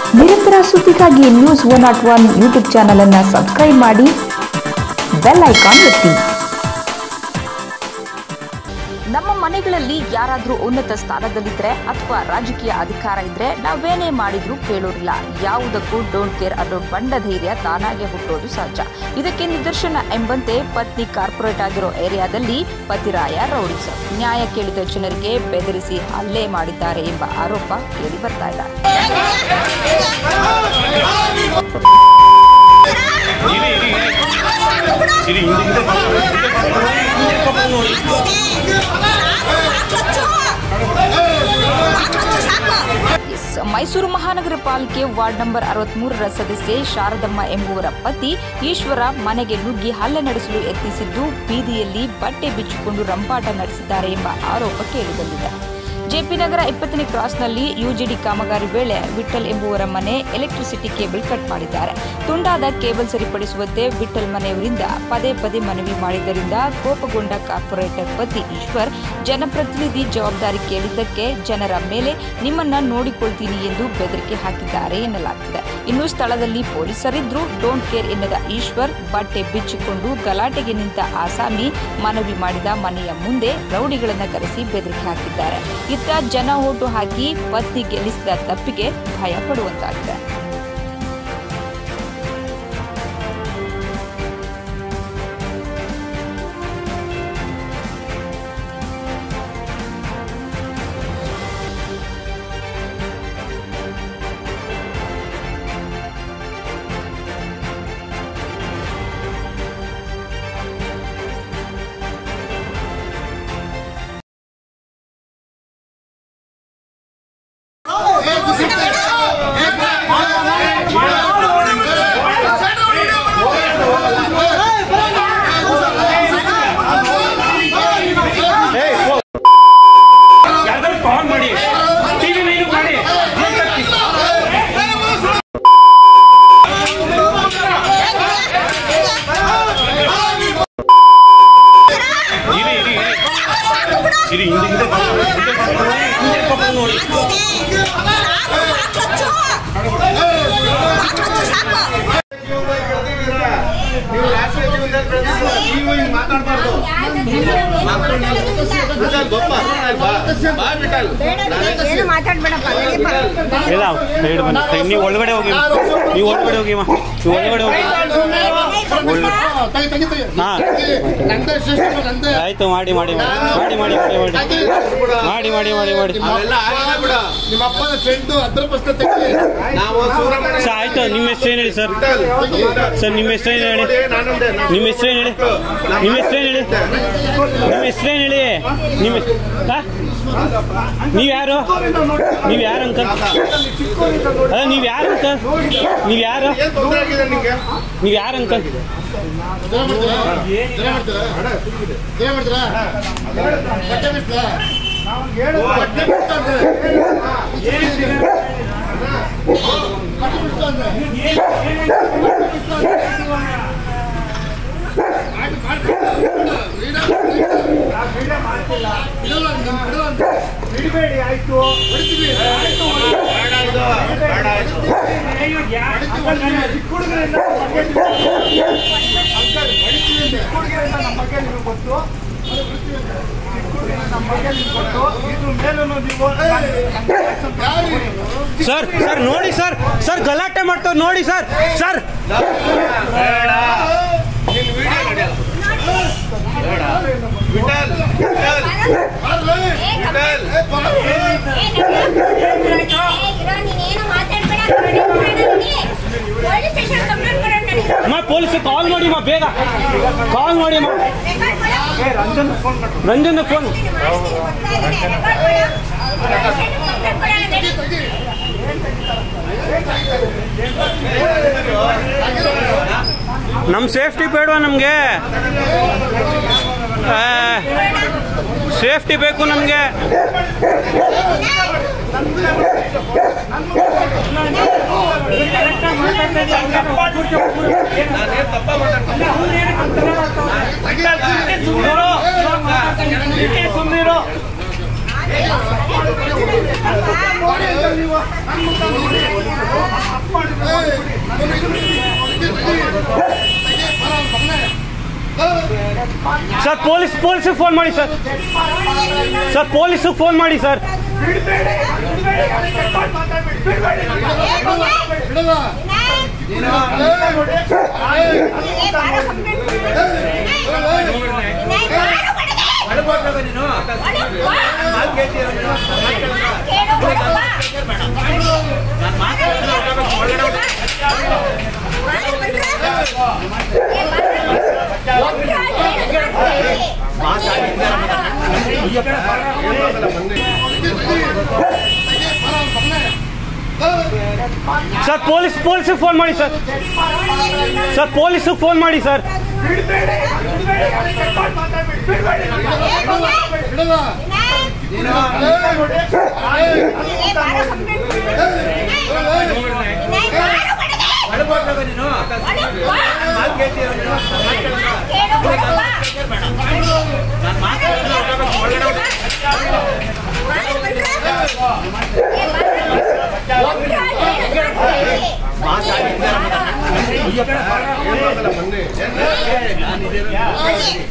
ನಿರಂತರ ಸುದ್ದಿಗಾಗಿ news one not one YouTube channel ಅನ್ನು ಸಬ್ಸ್ಕ್ರೈಬ್ ಮಾಡಿ ಬೆಲ್ ಐಕಾನ್ ಒತ್ತಿ ನಮ್ಮ ಮನೆಗಳಲ್ಲಿ ಯಾರಾದ್ರೂ ಉನ್ನತ ಸ್ಥಾನದಲ್ಲಿದ್ರೆ ಅಥವಾ ರಾಜಕೀಯ ಅಧಿಕಾರ ಇದ್ರೆ ನಾವೇನೇ ಮಾಡಿದ್ರೂ ಕೇಳೋರಿಲ್ಲ ಯಾವುದಕ್ಕೂ ಡೋಂಟ್ ಕೇರ್ ಅನ್ನೋ ಬಂಡ ಧೈರ್ಯ ತಾನಾಗೆ ಹುಟ್ಟೋದು ಸಹಜ ಇದಕ್ಕೆ ನಿದರ್ಶನ ಎಂಬಂತೆ ಪತ್ನಿ ಕಾರ್ಪೊರೇಟ್ ಆಗಿರೋ ಏರಿಯಾದಲ್ಲಿ ಪತಿರಾಯ ರೌಡಿಸ ನ್ಯಾಯ ಕೇಳಿದ ಜನರಿಗೆ ಬೆದರಿಸಿ ಹಲ್ಲೆ ಮಾಡಿದ್ದಾರೆ ಎಂಬ ಆರೋಪ ಕೇಳಿ ಬರ್ತಾ ಇದೆ ಸಿರಿ ಹಿಂದೆ ಹಿಂದೆ ಪಾಪ ನೋಡಿ ಎಸ್, ಮೈಸೂರು ಮಹಾನಗರ ಪಾಲಿಕೆ ವಾರ್ಡ್ ನಂಬರ್ ಅರವತ್ಮೂರರ ಸದಸ್ಯೆ ಶಾರದಮ್ಮ ಎಂಬುವರ ಪತಿ ಈಶ್ವರ ಮನೆಗೆ ನುಗ್ಗಿ ಹಲ್ಲೆ ನಡೆಸಲು ಯತ್ನಿಸಿದ್ದು ಬೀದಿಯಲ್ಲಿ ಬಟ್ಟೆ ಬಿಚ್ಚಿಕೊಂಡು ರಂಪಾಟ ನಡೆಸಿದ್ದಾರೆ ಎಂಬ ಆರೋಪ ಕೇಳಿಬಂದಿದೆ ಜೆಪಿ ನಗರ ಇಪ್ಪತ್ತನೇ ಕ್ರಾಸ್ನಲ್ಲಿ ಯುಜಿಡಿ ಕಾಮಗಾರಿ ವೇಳೆ ವಿಠಲ್ ಎಂಬುವರ ಮನೆ ಎಲೆಕ್ಟ್ರಿಸಿಟಿ ಕೇಬಲ್ ಕಟ್ ಮಾಡಿದ್ದಾರೆ ತುಂಡಾದ ಕೇಬಲ್ ಸರಿಪಡಿಸುವಂತೆ ವಿಠಲ್ ಮನೆಯವರಿಂದ ಪದೇ ಪದೇ ಮನವಿ ಮಾಡಿದ್ದರಿಂದ ಕೋಪಗೊಂಡ ಕಾರ್ಪೊರೇಟರ್ ಪತಿ ಈಶ್ವರ್ ಜನಪ್ರತಿನಿಧಿ ಜವಾಬ್ದಾರಿ ಕೇಳಿದ್ದಕ್ಕೆ ಜನರ ಮೇಲೆ ನಿಮ್ಮನ್ನ ನೋಡಿಕೊಳ್ತೀನಿ ಎಂದು ಬೆದರಿಕೆ ಹಾಕಿದ್ದಾರೆ ಎನ್ನಲಾಗ್ತಿದೆ ಇನ್ನು ಸ್ಥಳದಲ್ಲಿ ಪೊಲೀಸರಿದ್ರೂ ಡೋಂಟ್ ಕೇರ್ ಎನ್ನದ ಈಶ್ವರ್ ಬಟ್ಟೆ ಬಿಚ್ಚಿಕೊಂಡು ಗಲಾಟೆಗೆ ನಿಂತ ಆಸಾಮಿ ಮನವಿ ಮಾಡಿದ ಮನೆಯ ಮುಂದೆ ರೌಡಿಗಳನ್ನ ಕರೆಸಿ ಬೆದರಿಕೆ ಹಾಕಿದ್ದಾರೆ ಇತ್ತ ಜನ ಓಟು ಹಾಕಿ ಪತ್ನಿ ಗೆಲ್ಲಿಸಿದ ತಪ್ಪಿಗೆ ಭಯ ಪಡುವಂತಾಗಿದೆ ಯಾರ್ದಾರು ಕಾಲ್ ಮಾಡಿ ಟಿವಿ ನೈನ್ ಮಾಡಿ ಇರಿ ಇರಿ ಇರಿ ಇರಿ ಹಿಂದೆ ಹಿಂದೆ ಹಿಂದೆ ಪಾಪ ನೋಡಿ ನೀವು ರಾಷ್ಟ್ರೀಯ ಜೀವನದಲ್ಲಿ ಬೆಳೆದಿಲ್ಲ. ನೀವು ಹಿಂಗ್ ಮಾತಾಡ್ಬಾರ್ದು ವಿಠಲ್ ಗೊಪ್ಪ ಬಾ ಬಾ ವಿಠಲ್ ಏನು ಮಾತಾಡ್ಬೇಡಪ್ಪ ನಡೀಪ್ಪ. ಇಲ್ಲ ಸೈಡ್ ಬನ್ನಿ ನೀವು ಒಳಗಡೆ ಹೋಗಿ ನೀವು ಒಳಗಡೆ ಹೋಗಿ ಅಮ್ಮ ನೀವು ಒಳಗಡೆ ಹೋಗಿ ಹಾ ಆಯ್ತು ಮಾಡಿ ಮಾಡಿ ಮಾಡಿ ಮಾಡಿ ಮಾಡಿ ಮಾಡಿ ಮಾಡಿ ಮಾಡಿ ಮಾಡಿ ಮಾಡಿ ಅವೆಲ್ಲ ಆಗಲ್ಲ ಬಿಡ ನಿಮ್ಮ ಅಪ್ಪನ ಫ್ರೆಂಡ್ ಅದ್ರ ಪುಸ್ತಕ ತೆಗಿ ನಾವು ಸುಬ್ರಹ್ಮಣ್ಯ ಸರ್ ಆಯ್ತು ನಿಮ್ಮ ಹೆಸರು ಏನು ಹೇಳಿ ಸರ್ ವಿಠಲ್ ಸರ್ ನಿಮ್ಮ ಹೆಸರು ಏನು ಹೇಳಿ ನೋಡಿ, ನಾನೊಂದೇ ನಿಮ್ಮ ಹೆಸರು ಏನು ಹೇಳಿ ನಿಮ್ಮ ಹೆಸರು ಏನು ಹೇಳಿ ನಿಮ್ಮ ಹೆಸರು ಏನು ಹೇಳಿ ನಿಮ್ಮ ನೀವು ಯಾರು ನೀವು ಯಾರು ಅಂಕಲ್ ಅಲ್ಲ ನೀವು ಯಾರು ಅಂಕಲ್ ನೀವು ಯಾರು ಏನ್ ತೊಂದರೆ ಆಗಿದೆ ನಿಂಗೆ ನೀವು ಯಾರು ಅಂಕಲ್ ಸರ್ ಸರ್ ನೋಡಿ ಸರ್ ಸರ್ ಗಲಾಟೆ ಮಾಡ್ತಾವ್ ನೋಡಿ ಸರ್ ಸರ್ ನಿನ್ ವಿಡಿಯೋ ನಡೆಯಲ್ಲ ವಿಠಲ್ ವಿಠಲ್ ವಿಠಲ್ ಅಮ್ಮ ಪೊಲೀಸ್ ಕಾಲ್ ಮಾಡಿ ಅಮ್ಮ ಬೇಗ ಕಾಲ್ ಮಾಡಿ ಅಮ್ಮ ರಂಜನ್ ಫೋನ್ ನಮ್ಮ ಸೇಫ್ಟಿ ಬೇಡವಾ ನಮಗೆ ಸೇಫ್ಟಿ ಬೇಕು ನಮಗೆ ಸುಮ್ಮನಿರೋ ಸರ್ ಪೊಲೀಸ್ ಪೊಲೀಸಿಗೆ ಫೋನ್ ಮಾಡಿ ಸರ್ ಸರ್ ಪೊಲೀಸಿಗೆ ಫೋನ್ ಮಾಡಿ ಸರ್ ಬಿಡಲ್ಲ ಸರ್ ಪೊಲೀಸ್ ಪೊಲೀಸಿಗೆ ಫೋನ್ ಮಾಡಿ ಸರ್ ಸರ್ ಪೊಲೀಸಿಗೆ ಫೋನ್ ಮಾಡಿ ಸರ್ ಬಿಡಲ್ಲ ಮಾತಾಡಿ